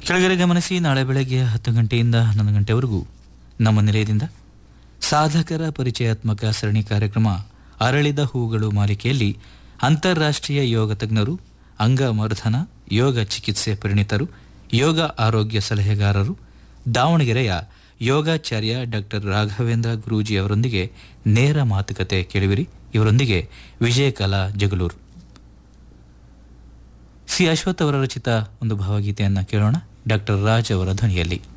ಕೆಳಗಡೆ ಗಮನಿಸಿ ನಾಳೆ ಬೆಳಗ್ಗೆ ಹತ್ತು ಗಂಟೆಯಿಂದ ಹನ್ನೊಂದು ಗಂಟೆವರೆಗೂ ನಮ್ಮ ನಿಲಯದಿಂದ ಸಾಧಕರ ಪರಿಚಯಾತ್ಮಕ ಸರಣಿ ಕಾರ್ಯಕ್ರಮ ಅರಳಿದ ಹೂಗಳು ಮಾಲಿಕೆಯಲ್ಲಿ ಅಂತಾರಾಷ್ಟ್ರೀಯ ಯೋಗ ತಜ್ಞರು ಅಂಗಮರ್ಧನ ಯೋಗ ಚಿಕಿತ್ಸೆ ಪರಿಣಿತರು ಯೋಗ ಆರೋಗ್ಯ ಸಲಹೆಗಾರರು ದಾವಣಗೆರೆಯ ಯೋಗಾಚಾರ್ಯ ಡಾಕ್ಟರ್ ರಾಘವೇಂದ್ರ ಗುರೂಜಿ ಅವರೊಂದಿಗೆ ನೇರ ಮಾತುಕತೆ ಕೇಳುವಿರಿ ಇವರೊಂದಿಗೆ ವಿಜಯಕಲಾ ಜಗಲೂರು ಸಿ ಅಶ್ವಥ್ ಅವರ ರಚಿತ ಒಂದು ಭಾವಗೀತೆಯನ್ನು ಕೇಳೋಣ ಡಾಕ್ಟರ್ ರಾಜ್ ಅವರ ಧ್ವನಿಯಲ್ಲಿ